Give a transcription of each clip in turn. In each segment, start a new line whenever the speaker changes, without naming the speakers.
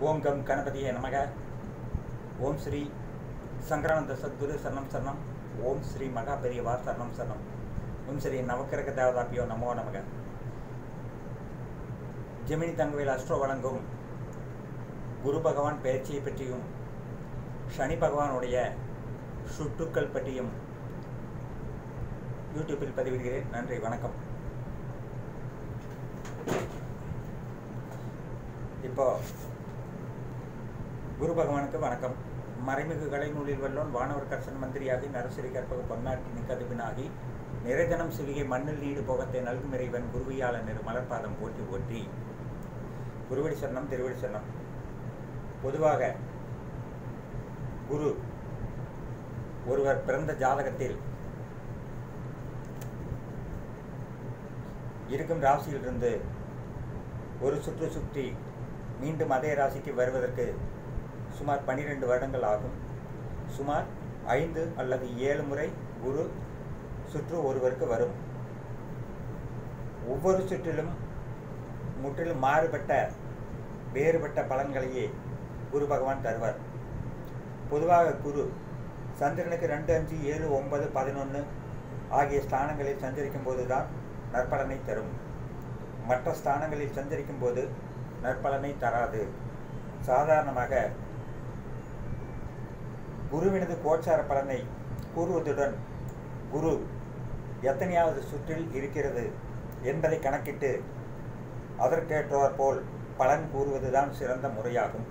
ஓம் come கணபதியே நமக ஓம் ஸ்ரீ சங்கரானந்த சத்குரு சரணம் சரணம் ஓம் ஸ்ரீ மகா பெரியவா சரணம் சரணம் ஓம் ஸ்ரீ நவக்கிரக தேவதாப்பியோ நமோ நமக ஜெமினி தங்கவேல் அஸ்ட்ரோ வழங்கும் குரு பகவான் பயிற்சியை பற்றியும் சனி பகவானுடைய சுற்றுக்கள் பற்றியும் யூடியூப்பில் பதிவிடுகிறேன் நன்றி வணக்கம் இப்போ குரு பகவானுக்கு வணக்கம் மறைமிகு கலைநூலில் வல்லோன் வானவர் கர்சன் மந்திரியாகி நரசிறி கற்பக பொன்னாட்டினி கதுபினாகி நிறைதனம் சிவிகை மண்ணில் நீடு போகத்தை நல்கும் இறைவன் குருவியாளன் நிறு மலர்பாதம் போற்றி போற்றி குருவடி சரணம் திருவடி சரணம் பொதுவாக குரு ஒருவர் பிறந்த ஜாதகத்தில் இருக்கும் ராசியிலிருந்து ஒரு சுற்று சுற்றி மீண்டும் அதே ராசிக்கு வருவதற்கு சுமார் பன்னிரெண்டு வருடங்கள் ஆகும் சுமார் ஐந்து அல்லது ஏழு முறை குரு சுற்று ஒருவருக்கு வரும் ஒவ்வொரு சுற்றிலும் முற்றிலும் மாறுபட்ட வேறுபட்ட பலன்களையே குரு பகவான் தருவார் பொதுவாக குரு சந்திரனுக்கு ரெண்டு அஞ்சு ஏழு ஒன்பது பதினொன்று ஆகிய ஸ்தானங்களில் சஞ்சரிக்கும் போது தான் நற்பலனை தரும் மற்ற ஸ்தானங்களில் சஞ்சரிக்கும் போது நற்பலனை தராது சாதாரணமாக குருவினது கோச்சார பலனை கூறுவதுடன் குரு எத்தனையாவது சுற்றில் இருக்கிறது என்பதை கணக்கிட்டு அதற்கேற்றாற் போல் பலன் கூறுவதுதான் சிறந்த முறையாகும்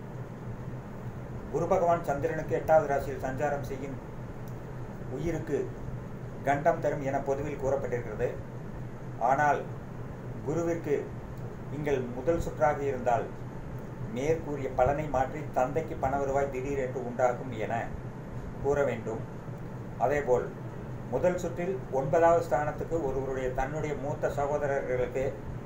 குரு பகவான் சந்திரனுக்கு எட்டாவது ராசியில் சஞ்சாரம் செய்யும் உயிருக்கு கண்டம் தரும் என பொதுவில் கூறப்பட்டிருக்கிறது ஆனால் குருவிற்கு நீங்கள் முதல் சுற்றாக இருந்தால் மேற்கூறிய பலனை மாற்றி தந்தைக்கு பண வருவாய் திடீரென்று உண்டாகும் என கூற வேண்டும் அதேபோல் முதல் சுற்றில் ஒன்பதாவது ஸ்தானத்துக்கு ஒருவருடைய தன்னுடைய மூத்த சகோதரர்களுக்கு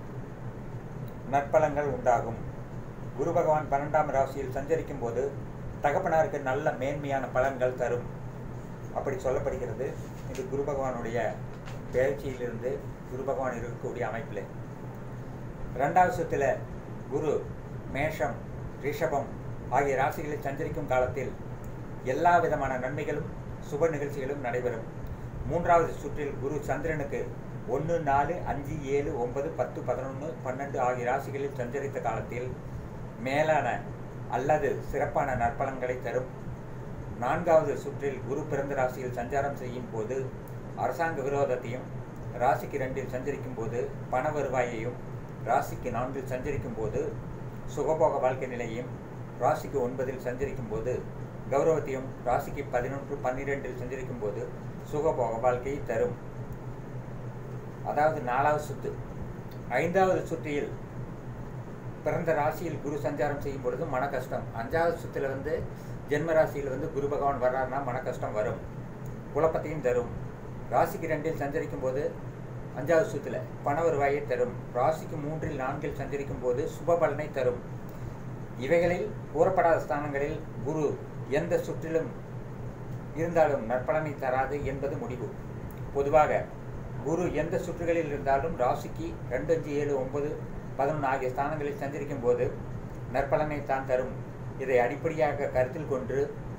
நற்பலங்கள் உண்டாகும் குரு பகவான் பன்னெண்டாம் ராசியில் சஞ்சரிக்கும் போது தகப்பனாருக்கு நல்ல மேன்மையான பலன்கள் தரும் அப்படி சொல்லப்படுகிறது இது குரு பகவானுடைய பயிற்சியிலிருந்து குரு பகவான் இருக்கக்கூடிய அமைப்பில் ரெண்டாவது சுற்றில் குரு மேஷம் ரிஷபம் ஆகிய ராசிகளில் சஞ்சரிக்கும் காலத்தில் எல்லா விதமான நன்மைகளும் சுப நிகழ்ச்சிகளும் நடைபெறும் மூன்றாவது சுற்றில் குரு சந்திரனுக்கு ஒன்று நாலு அஞ்சு ஏழு ஒன்பது பத்து பதினொன்று பன்னெண்டு ஆகிய ராசிகளில் சஞ்சரித்த காலத்தில் மேலான அல்லது சிறப்பான நற்பலன்களை தரும் நான்காவது சுற்றில் குரு பிறந்த ராசியில் சஞ்சாரம் செய்யும் போது அரசாங்க விரோதத்தையும் ராசிக்கு ரெண்டில் சஞ்சரிக்கும் போது பண வருவாயையும் ராசிக்கு நான்கில் சஞ்சரிக்கும் போது சுகபோக வாழ்க்கை நிலையையும் ராசிக்கு ஒன்பதில் சஞ்சரிக்கும் போது கௌரவத்தையும் ராசிக்கு பதினொன்று பன்னிரெண்டில் சஞ்சரிக்கும் போது சுகபோக வாழ்க்கையை தரும் அதாவது நாலாவது சுத்து ஐந்தாவது சுற்றியில் பிறந்த ராசியில் குரு சஞ்சாரம் செய்யும் பொழுது மன கஷ்டம் அஞ்சாவது சுற்றில் வந்து ஜென்ம ராசியில் வந்து குரு பகவான் வர்றாருன்னா மன கஷ்டம் வரும் குழப்பத்தையும் தரும் ராசிக்கு ரெண்டில் சஞ்சரிக்கும் போது அஞ்சாவது சுற்றில் பண வருவாயை தரும் ராசிக்கு மூன்றில் நான்கில் சஞ்சரிக்கும் போது சுப பலனை தரும் இவைகளில் கூறப்படாத ஸ்தானங்களில் குரு எந்த சுற்றிலும் இருந்தாலும் நற்பலனை தராது என்பது முடிவு பொதுவாக குரு எந்த சுற்றுகளில் இருந்தாலும் ராசிக்கு ரெண்டு அஞ்சு ஏழு ஒன்பது பதினொன்று ஆகிய ஸ்தானங்களில் சஞ்சரிக்கும் போது நற்பலனை தான் தரும் இதை அடிப்படையாக கருத்தில் கொண்டு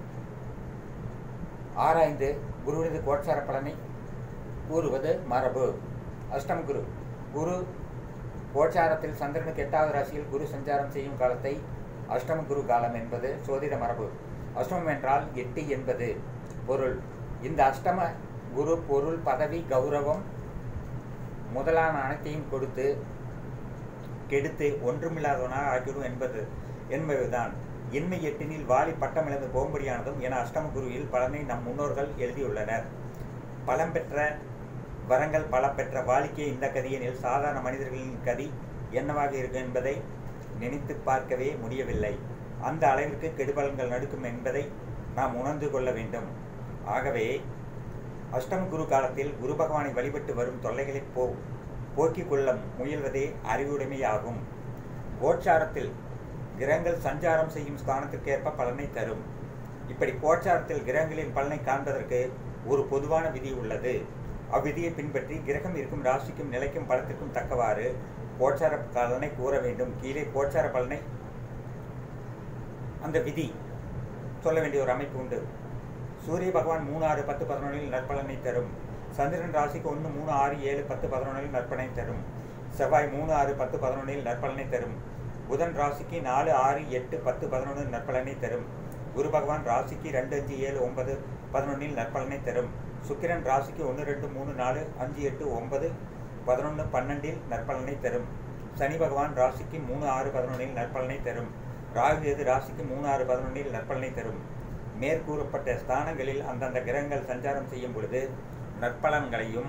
ஆராய்ந்து குருவினது கோட்சார பலனை கூறுவது மரபு அஷ்டம் குரு குரு கோச்சாரத்தில் சந்திரனுக்கு எட்டாவது ராசியில் குரு சஞ்சாரம் செய்யும் காலத்தை அஷ்டம குரு காலம் என்பது சோதிட மரபு அஷ்டமம் என்றால் எட்டு என்பது பொருள் இந்த அஷ்டம குரு பொருள் பதவி கௌரவம் முதலான அனைத்தையும் கொடுத்து கெடுத்து ஒன்றுமில்லாதவனாக ஆக்கிடும் என்பது என்பதுதான் இன்மை எட்டினில் வாலி பட்டமிழந்து போகும்படியானதும் என அஷ்டம குருவில் பலனை நம் முன்னோர்கள் எழுதியுள்ளனர் பலம் பெற்ற வரங்கள் பல பெற்ற வாலிக்கே இந்த கதியெனில் சாதாரண மனிதர்களின் கதி என்னவாக இருக்கும் என்பதை நினைத்து பார்க்கவே முடியவில்லை அந்த அளவிற்கு கெடுபலன்கள் நடுக்கும் என்பதை நாம் உணர்ந்து கொள்ள வேண்டும் ஆகவே அஷ்டம குரு காலத்தில் குரு பகவானை வழிபட்டு வரும் தொல்லைகளை போ போக்கிக் கொள்ள முயல்வதே அறிவுடைமையாகும் கோச்சாரத்தில் கிரகங்கள் சஞ்சாரம் செய்யும் ஸ்தானத்திற்கேற்ப பலனை தரும் இப்படி கோச்சாரத்தில் கிரகங்களின் பலனை காண்பதற்கு ஒரு பொதுவான விதி உள்ளது அவ்விதியை பின்பற்றி கிரகம் இருக்கும் ராசிக்கும் நிலைக்கும் பலத்திற்கும் தக்கவாறு கோச்சார பலனை கூற வேண்டும் கீழே கோச்சார பலனை அந்த விதி சொல்ல வேண்டிய ஒரு அமைப்பு உண்டு சூரிய பகவான் மூணு ஆறு பத்து பதினொன்றில் நற்பலனை தரும் சந்திரன் ராசிக்கு ஒன்று மூணு ஆறு ஏழு பத்து பதினொன்றில் நற்பலனை தரும் செவ்வாய் மூணு ஆறு பத்து பதினொன்றில் நற்பலனை தரும் புதன் ராசிக்கு நாலு ஆறு எட்டு பத்து பதினொன்று நற்பலனை தரும் குரு பகவான் ராசிக்கு ரெண்டு அஞ்சு ஏழு ஒன்பது பதினொன்றில் நற்பலனை தரும் சுக்கிரன் ராசிக்கு ஒன்று ரெண்டு மூணு நாலு அஞ்சு எட்டு ஒன்பது பதினொன்று பன்னெண்டில் நற்பலனை தரும் சனி பகவான் ராசிக்கு மூணு ஆறு பதினொன்றில் நற்பலனை தரும் ராகு எது ராசிக்கு மூணு ஆறு பதினொன்றில் நற்பலனை தரும் மேற்கூறப்பட்ட ஸ்தானங்களில் அந்தந்த கிரகங்கள் சஞ்சாரம் செய்யும் பொழுது நற்பலன்களையும்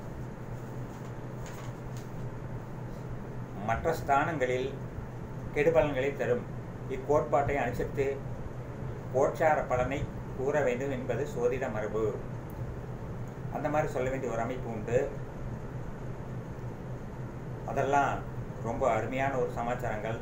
மற்ற ஸ்தானங்களில் கெடுபலன்களை தரும் இக்கோட்பாட்டை அனுசரித்து கோட்சார பலனை கூற வேண்டும் என்பது சோதிட மரபு அந்த மாதிரி சொல்ல வேண்டிய ஒரு அமைப்பு உண்டு அதெல்லாம் ரொம்ப அருமையான ஒரு சமாச்சாரங்கள்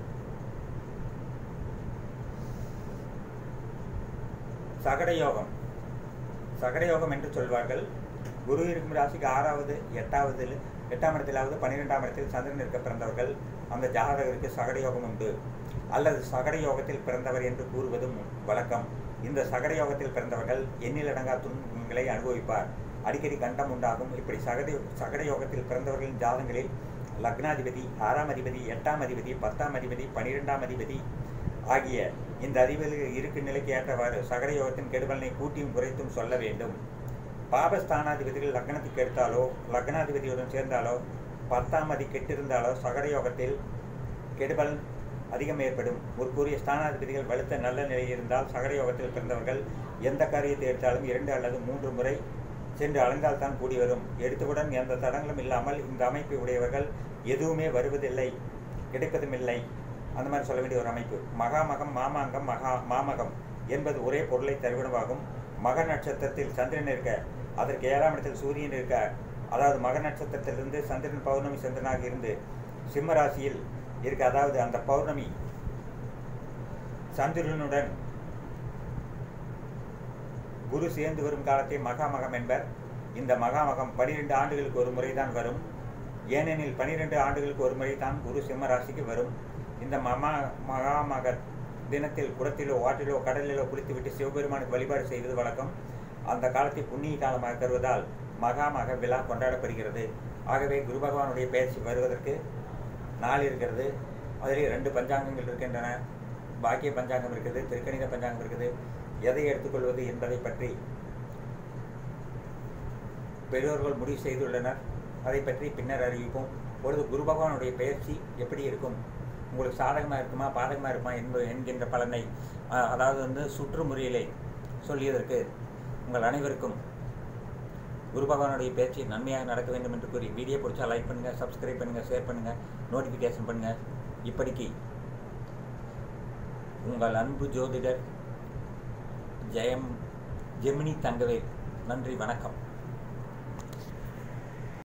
சகடயோகம் சகடயோகம் என்று சொல்வார்கள் குரு இருக்கும் ராசிக்கு ஆறாவது எட்டாவது எட்டாம் இடத்திலாவது பன்னிரெண்டாம் இடத்தில் சந்திரன் இருக்க பிறந்தவர்கள் அந்த ஜாதகருக்கு சகடயோகம் உண்டு அல்லது சகடயோகத்தில் பிறந்தவர் என்று கூறுவதும் வழக்கம் இந்த சகடயோகத்தில் பிறந்தவர்கள் எண்ணிலடங்கா துன்பங்களை அனுபவிப்பார் அடிக்கடி கண்டம் உண்டாகும் இப்படி சகட சகடயோகத்தில் பிறந்தவர்களின் ஜாதகங்களில் லக்னாதிபதி ஆறாம் அதிபதி எட்டாம் அதிபதி பத்தாம் அதிபதி பனிரெண்டாம் அதிபதி ஆகிய இந்த அதிபதிகள் இருக்கும் நிலைக்கு ஏற்றவாறு சகடயோகத்தின் கெடுபலனை கூட்டியும் குறைத்தும் சொல்ல வேண்டும் பாபஸ்தானாதிபதிகள் லக்னத்துக்கு எடுத்தாலோ லக்னாதிபதியுடன் சேர்ந்தாலோ பத்தாம் அதி கெட்டிருந்தாலோ சகடயோகத்தில் கெடுபலன் அதிகம் ஏற்படும் ஒரு கூறிய ஸ்தானாதிபதிகள் வலுத்த நல்ல நிலையில் இருந்தால் சகடயோகத்தில் பிறந்தவர்கள் எந்த காரியத்தை எடுத்தாலும் இரண்டு அல்லது மூன்று முறை சென்று அலைந்தால் தான் கூடி வரும் எடுத்தவுடன் எந்த தடங்களும் இல்லாமல் இந்த அமைப்பை உடையவர்கள் எதுவுமே வருவதில்லை கிடைப்பதும் இல்லை அந்த மாதிரி சொல்ல வேண்டிய ஒரு அமைப்பு மகாமகம் மாமாங்கம் மகா மாமகம் என்பது ஒரே பொருளை தருவிடமாகும் மக நட்சத்திரத்தில் சந்திரன் இருக்க அதற்கு ஏழாம் இடத்தில் சூரியன் இருக்க அதாவது மக நட்சத்திரத்திலிருந்து சந்திரன் பௌர்ணமி சந்திரனாக இருந்து சிம்ம ராசியில் இருக்க அதாவது அந்த பௌர்ணமி சந்திரனுடன் குரு சேர்ந்து வரும் காலத்தை மகாமகம் என்பர் இந்த மகாமகம் பனிரெண்டு ஆண்டுகளுக்கு ஒரு முறை தான் வரும் ஏனெனில் பனிரெண்டு ஆண்டுகளுக்கு ஒரு முறை தான் குரு சிம்ம ராசிக்கு வரும் இந்த மமா மகாமக தினத்தில் குளத்திலோ ஆற்றிலோ கடலிலோ குளித்துவிட்டு சிவபெருமானுக்கு வழிபாடு செய்வது வழக்கம் அந்த காலத்தை புண்ணிய காலமாக கருவதால் மகாமக விழா கொண்டாடப்படுகிறது ஆகவே குரு பகவானுடைய பயிற்சி வருவதற்கு நாள் இருக்கிறது அதிலே ரெண்டு பஞ்சாங்கங்கள் இருக்கின்றன பாக்கிய பஞ்சாங்கம் இருக்குது திருக்கணித பஞ்சாங்கம் இருக்குது எதை எடுத்துக்கொள்வது என்பதை பற்றி பெரியோர்கள் முடிவு செய்துள்ளனர் அதை பற்றி பின்னர் அறிவிப்போம் பொழுது குரு பகவானுடைய பயிற்சி எப்படி இருக்கும் உங்களுக்கு சாதகமாக இருக்குமா பாதகமாக இருக்குமா என்பது என்கின்ற பலனை அதாவது வந்து சுற்று முறையிலே சொல்லியதற்கு உங்கள் அனைவருக்கும் குரு பகவானுடைய பேச்சு நன்மையாக நடக்க வேண்டும் என்று கூறி வீடியோ பிடிச்சா லைக் பண்ணுங்கள் சப்ஸ்கிரைப் பண்ணுங்கள் ஷேர் பண்ணுங்கள் நோட்டிஃபிகேஷன் பண்ணுங்கள் இப்படிக்கு உங்கள் அன்பு ஜோதிடர் ஜெயம் ஜெமினி தங்கவேல் நன்றி வணக்கம்